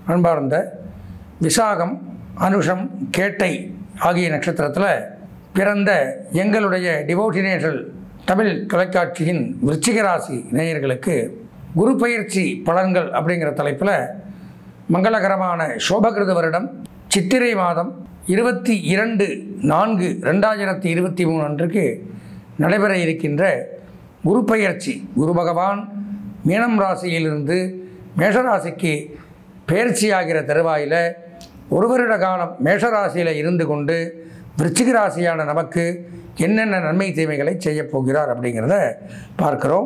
அன்பார்ந்த விசாகம் அனுஷம் கேட்டை ஆகிய நட்சத்திரத்தில் பிறந்த எங்களுடைய டிவோட்டினேஷல் தமிழ் தொலைக்காட்சியின் விருச்சிக ராசி நேயர்களுக்கு குரு பயிற்சி பலன்கள் அப்படிங்கிற தலைப்பில் மங்களகரமான சோபகிருத வருடம் சித்திரை மாதம் இருபத்தி இரண்டு நான்கு ரெண்டாயிரத்தி இருபத்தி மூணு அன்றைக்கு நடைபெற இருக்கின்ற குரு பயிற்சி குரு பகவான் மீனம் ராசியிலிருந்து மேஷராசிக்கு பயிற்சியாகிற தருவாயில் ஒரு வருட காலம் மேஷராசியில் இருந்து கொண்டு விருச்சிக ராசியான நமக்கு என்னென்ன நன்மை தீமைகளை செய்யப் போகிறார் அப்படிங்கிறத பார்க்கிறோம்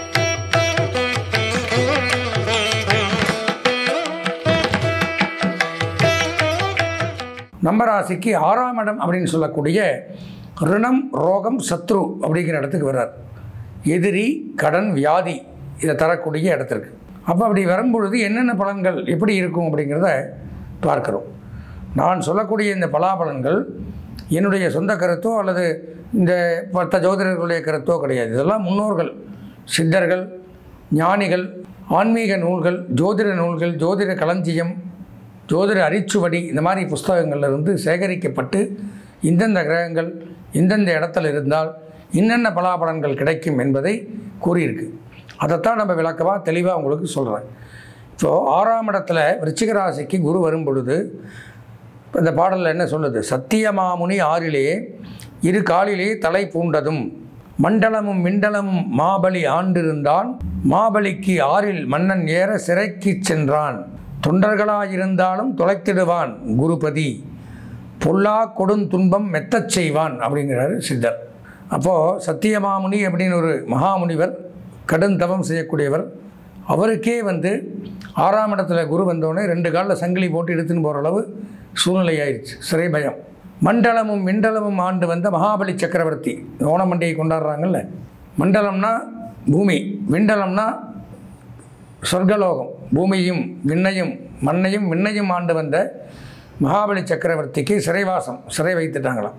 நம்ம ராசிக்கு ஆறாம் இடம் அப்படின்னு சொல்லக்கூடிய ரிணம் ரோகம் சத்ரு அப்படிங்கிற இடத்துக்கு வர்றார் எதிரி கடன் வியாதி இதை தரக்கூடிய இடத்திற்கு அப்போ அப்படி வரும்பொழுது என்னென்ன பலன்கள் எப்படி இருக்கும் அப்படிங்கிறத பார்க்கிறோம் நான் சொல்லக்கூடிய இந்த பலாபலன்கள் என்னுடைய சொந்த கருத்தோ அல்லது இந்த மற்ற ஜோதிடர்களுடைய கருத்தோ கிடையாது இதெல்லாம் முன்னோர்கள் சித்தர்கள் ஞானிகள் ஆன்மீக நூல்கள் ஜோதிட நூல்கள் ஜோதிட களஞ்சியம் ஜோதிட அரிச்சுவடி இந்த மாதிரி புஸ்தகங்கள்ல இருந்து சேகரிக்கப்பட்டு இந்தந்த கிரகங்கள் இந்தந்த இடத்துல இருந்தால் என்னென்ன பலாபலன்கள் கிடைக்கும் என்பதை கூறியிருக்கு அதைத்தான் நம்ம விளக்கமாக தெளிவாக உங்களுக்கு சொல்கிறேன் ஸோ ஆறாம் இடத்துல விருச்சிக ராசிக்கு குரு வரும் பொழுது இந்த பாடலில் என்ன சொல்லுது சத்தியமாமுனி ஆறிலே இரு காலிலே தலை பூண்டதும் மண்டலமும் மிண்டலமும் மாபலி ஆண்டிருந்தான் மாபலிக்கு ஆறில் மன்னன் ஏற சிறைக்கு சென்றான் தொண்டர்களாயிருந்தாலும் தொலைத்திடுவான் குருபதி பொல்லா கொடுந்துன்பம் மெத்தச் செய்வான் அப்படிங்கிறாரு சித்தர் அப்போது சத்தியமாமுனி அப்படின்னு ஒரு மகாமுனிவர் கடுந்தவம் செய்யக்கூடியவர் அவருக்கே வந்து ஆறாம் இடத்துல குரு வந்தோடனே ரெண்டு காலில் சங்கிலி போட்டு எடுத்துன்னு போகிற அளவு சூழ்நிலை ஆயிடுச்சு சிறை பயம் மண்டலமும் மிண்டலமும் ஆண்டு வந்த மகாபலி சக்கரவர்த்தி ஓணமண்டையை கொண்டாடுறாங்கல்ல மண்டலம்னா பூமி விண்டலம்னா சொர்க்கலோகம் பூமியும் விண்ணையும் மண்ணையும் விண்ணையும் ஆண்டு வந்த மகாபலி சக்கரவர்த்திக்கு சிறைவாசம் சிறை வைத்துட்டாங்களாம்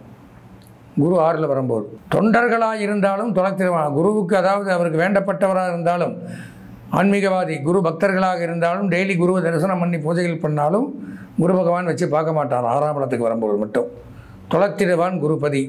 குரு ஆறில் வரும்போது தொண்டர்களாக இருந்தாலும் தொலைத்திருவான் குருவுக்கு அதாவது அவருக்கு வேண்டப்பட்டவராக இருந்தாலும் ஆன்மீகவாதி குரு பக்தர்களாக இருந்தாலும் டெய்லி குருவை தரிசனம் பண்ணி பூஜைகள் பண்ணாலும் குரு பகவான் வச்சு பார்க்க மாட்டார் ஆறாம் இடத்துக்கு வரும்போது மட்டும் தொலைத்திடுவான் குருபதி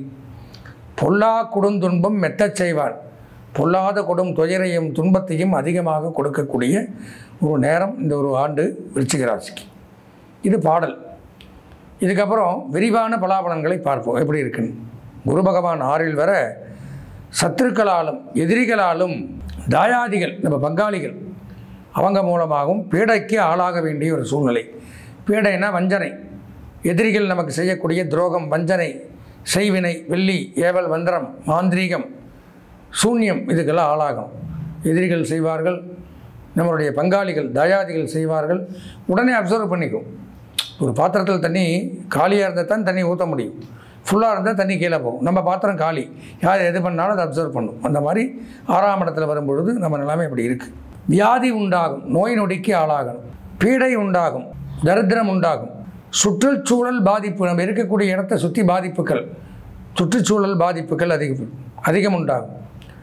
பொல்லா கொடுந்துன்பம் மெத்தச் செய்வான் பொல்லாத கொடும் துயரையும் துன்பத்தையும் அதிகமாக கொடுக்கக்கூடிய ஒரு நேரம் இந்த ஒரு ஆண்டு விருச்சிக ராசிக்கு இது பாடல் இதுக்கப்புறம் விரிவான பலாபலன்களை பார்ப்போம் எப்படி இருக்குன்னு குரு பகவான் ஆறில் வர சத்துருக்களாலும் எதிரிகளாலும் தாயாதிகள் நம்ம பங்காளிகள் அவங்க மூலமாகவும் பீடைக்கு ஆளாக வேண்டிய ஒரு சூழ்நிலை பீடைனா வஞ்சனை எதிரிகள் நமக்கு செய்யக்கூடிய துரோகம் வஞ்சனை செய்வினை வெள்ளி ஏவல் மந்திரம் மாந்திரீகம் சூன்யம் இதுக்கெல்லாம் ஆளாகும் எதிரிகள் செய்வார்கள் நம்மளுடைய பங்காளிகள் தயாதிகள் செய்வார்கள் உடனே அப்சர்வ் பண்ணிக்கும் ஒரு பாத்திரத்தில் தண்ணி காலியாக இருந்தால் தான் தண்ணி ஊற்ற முடியும் ஃபுல்லாக இருந்தால் தண்ணி கீழே போகும் நம்ம பாத்திரம் காலி யார் எது பண்ணாலும் அதை அப்சர்வ் பண்ணும் அந்த மாதிரி ஆறாம் இடத்துல வரும்பொழுது நம்ம நிலைமை இப்படி இருக்குது வியாதி உண்டாகும் நோய் நொடிக்கு ஆளாகணும் பீடை உண்டாகும் தரித்திரம் உண்டாகும் சுற்றுச்சூழல் பாதிப்பு நம்ம இருக்கக்கூடிய இடத்த சுற்றி பாதிப்புகள் சுற்றுச்சூழல் பாதிப்புகள் அதிகம் அதிகம் உண்டாகும்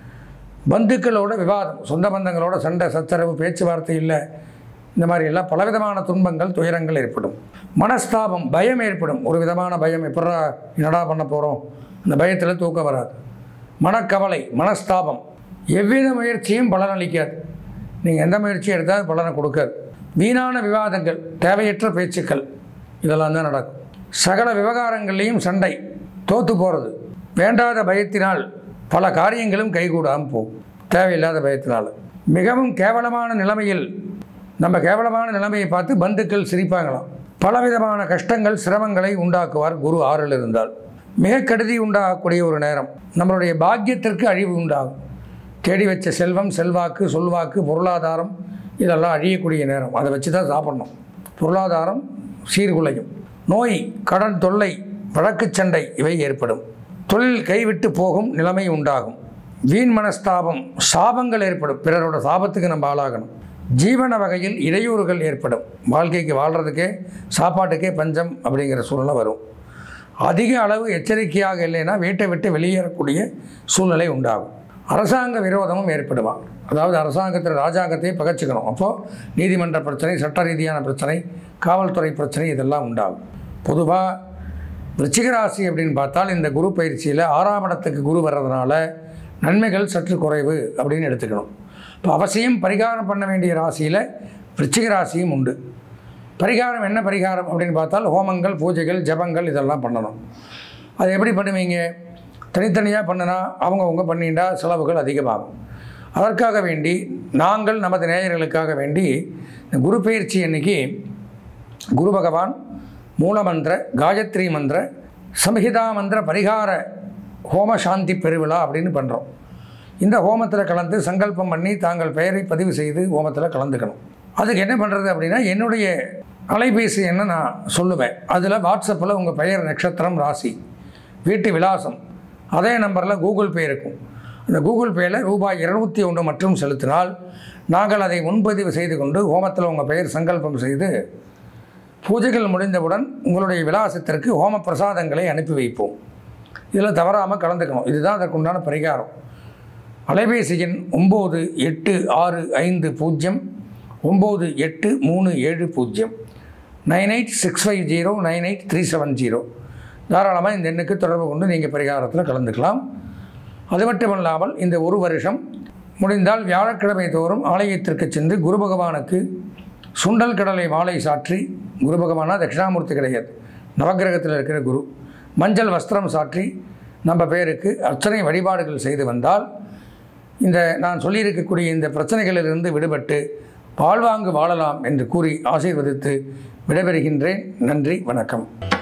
பந்துக்களோட விவாதம் சொந்த பந்தங்களோட சண்டை சச்சரவு பேச்சுவார்த்தை இல்லை இந்த மாதிரி எல்லாம் பலவிதமான துன்பங்கள் துயரங்கள் ஏற்படும் மனஸ்தாபம் பயம் ஏற்படும் ஒரு விதமான பயம் எப்படா என்னடா பண்ண போகிறோம் அந்த பயத்தில் தூக்கம் வராது மனக்கவலை மனஸ்தாபம் எவ்வித முயற்சியும் பலனளிக்காது நீங்கள் எந்த முயற்சி எடுத்தால் பலனை கொடுக்காது வீணான விவாதங்கள் தேவையற்ற பேச்சுக்கள் இதெல்லாம் தான் நடக்கும் சகல விவகாரங்கள்லேயும் சண்டை தோற்று போகிறது வேண்டாத பயத்தினால் பல காரியங்களும் கைகூடாமல் போகும் தேவையில்லாத பயத்தினால் மிகவும் கேவலமான நிலைமையில் நம்ம கேவலமான நிலைமையை பார்த்து பந்துக்கள் சிரிப்பாங்களாம் பலவிதமான கஷ்டங்கள் சிரமங்களை உண்டாக்குவார் குரு ஆறில் இருந்தால் மிக கருதி உண்டாகக்கூடிய ஒரு நேரம் நம்மளுடைய பாக்கியத்திற்கு அழிவு உண்டாகும் தேடி வச்ச செல்வம் செல்வாக்கு சொல்வாக்கு பொருளாதாரம் இதெல்லாம் அழியக்கூடிய நேரம் அதை வச்சு தான் சாப்பிட்ணும் பொருளாதாரம் சீர்குலையும் நோய் கடன் தொல்லை வழக்குச் சண்டை இவை ஏற்படும் தொழில் கைவிட்டு போகும் நிலைமை உண்டாகும் வீண் மனஸ்தாபம் சாபங்கள் ஏற்படும் பிறரோட சாபத்துக்கு நம்ம ஆளாகணும் ஜீவன வகையில் இடையூறுகள் ஏற்படும் வாழ்க்கைக்கு வாழ்கிறதுக்கே சாப்பாட்டுக்கே பஞ்சம் அப்படிங்கிற சூழ்நிலை வரும் அதிக அளவு எச்சரிக்கையாக இல்லைன்னா வீட்டை விட்டு வெளியேறக்கூடிய சூழ்நிலை உண்டாகும் அரசாங்க விரோதமும் ஏற்படுமா அதாவது அரசாங்கத்தில் ராஜாங்கத்தையே பகச்சிக்கணும் அப்போது நீதிமன்ற பிரச்சனை சட்ட ரீதியான பிரச்சனை காவல்துறை பிரச்சனை இதெல்லாம் உண்டாகும் பொதுவாக விருச்சிக ராசி அப்படின்னு பார்த்தால் இந்த குரு பயிற்சியில் ஆறாம் இடத்துக்கு குரு வர்றதுனால நன்மைகள் சற்று குறைவு அப்படின்னு எடுத்துக்கணும் இப்போ அவசியம் பரிகாரம் பண்ண வேண்டிய ராசியில் விருச்சிக ராசியும் உண்டு பரிகாரம் என்ன பரிகாரம் அப்படின்னு பார்த்தால் ஹோமங்கள் பூஜைகள் ஜபங்கள் இதெல்லாம் பண்ணணும் அது எப்படி பண்ணுவீங்க தனித்தனியாக பண்ணினா அவங்கவுங்க பண்ணிட்டா செலவுகள் அதிகமாகும் அதற்காக வேண்டி நாங்கள் நமது நேயர்களுக்காக வேண்டி இந்த குரு பயிற்சி அன்னைக்கு குரு பகவான் மூலமந்திர காயத்ரி மந்திர சம்ஹிதா மந்திர பரிகார ஹோம சாந்தி பெருவிழா அப்படின்னு பண்ணுறோம் இந்த ஹோமத்தில் கலந்து சங்கல்பம் பண்ணி தாங்கள் பெயரை பதிவு செய்து ஹோமத்தில் கலந்துக்கணும் அதுக்கு என்ன பண்ணுறது அப்படின்னா என்னுடைய அலைபேசி என்ன நான் சொல்லுவேன் அதில் வாட்ஸ்அப்பில் உங்கள் பெயர் நட்சத்திரம் ராசி வீட்டு விலாசம் அதே நம்பரில் கூகுள் பே இருக்கும் அந்த கூகுள் பேயில் ரூபாய் இருநூத்தி ஒன்று மட்டும் செலுத்தினால் நாங்கள் அதை முன்பதிவு செய்து கொண்டு ஹோமத்தில் உங்கள் பெயர் சங்கல்பம் செய்து பூஜைகள் முடிந்தவுடன் உங்களுடைய விலாசத்திற்கு ஹோம பிரசாதங்களை அனுப்பி வைப்போம் இதில் தவறாமல் கலந்துக்கணும் இதுதான் அதற்குண்டான பரிகாரம் அலைபேசி எண் ஒம்பது எட்டு ஆறு ஐந்து பூஜ்ஜியம் ஒம்பது எட்டு மூணு ஏழு பூஜ்ஜியம் nine eight six five zero nine eight three seven zero தாராளமாக இந்த எண்ணுக்கு தொடர்பு கொண்டு நீங்கள் பரிகாரத்தில் கலந்துக்கலாம் அது மட்டும் இல்லாமல் இந்த ஒரு வருஷம் முடிந்தால் வியாழக்கிழமை தோறும் ஆலயத்திற்கு சென்று குரு பகவானுக்கு சுண்டல் கடலை மாலை சாற்றி குரு பகவானா தட்சிணாமூர்த்தி கிடையாது நவக்கிரகத்தில் இருக்கிற குரு மஞ்சள் வஸ்திரம் சாற்றி நம்ம பேருக்கு அர்ச்சனை வழிபாடுகள் செய்து வந்தால் இந்த நான் சொல்லியிருக்கக்கூடிய இந்த பிரச்சனைகளிலிருந்து விடுபட்டு வாழ்வாங்கு வாழலாம் என்று கூறி ஆசீர்வதித்து விடைபெறுகின்றேன் நன்றி வணக்கம்